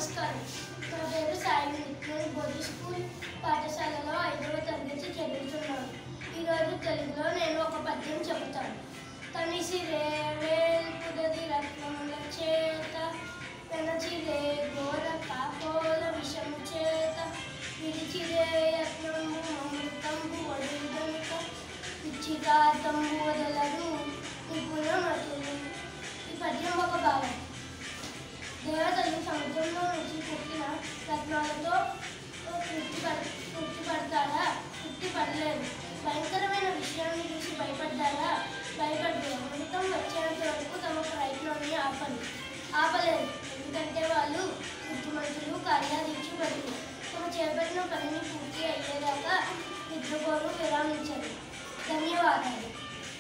నమస్కారం నా పేరు సాయి నేను బోధి స్కూల్ పాఠశాలలో ఐదవ తరగతి చదువుతున్నాను ఈరోజు తెలుగులో నేను ఒక పద్యం చెబుతాను తనిసిరే వేల్పుదది రత్నముల చేత వెనచిరే ఘోర కాకోల విషము చేత విడిచిరే యత్నము అమృతంబు వడుదనుక ఇచ్చితాతంబు వదలరు నిపుణమతులు ఈ పద్యం ఒక భావం దేవతలు సముద్రంలో నుంచి పుట్టిన రత్నాలతో తృప్తి పడ తృప్తి పడతారా తృప్తి పడలేదు భయంకరమైన విషయాన్ని చూసి భయపడ్డారా భయపడ్డారు అమృతం వచ్చేంత వరకు తమ ప్రయత్నాన్ని ఆపరు ఆపలేదు ఎందుకంటే వాళ్ళు బుద్ధిమంతులు కార్యాదీక్ష పడుతుంది తమ చేపట్టిన పనిని పూర్తి అయ్యేదాకా నిద్రపోరు విరామించరు ధన్యవాదాలు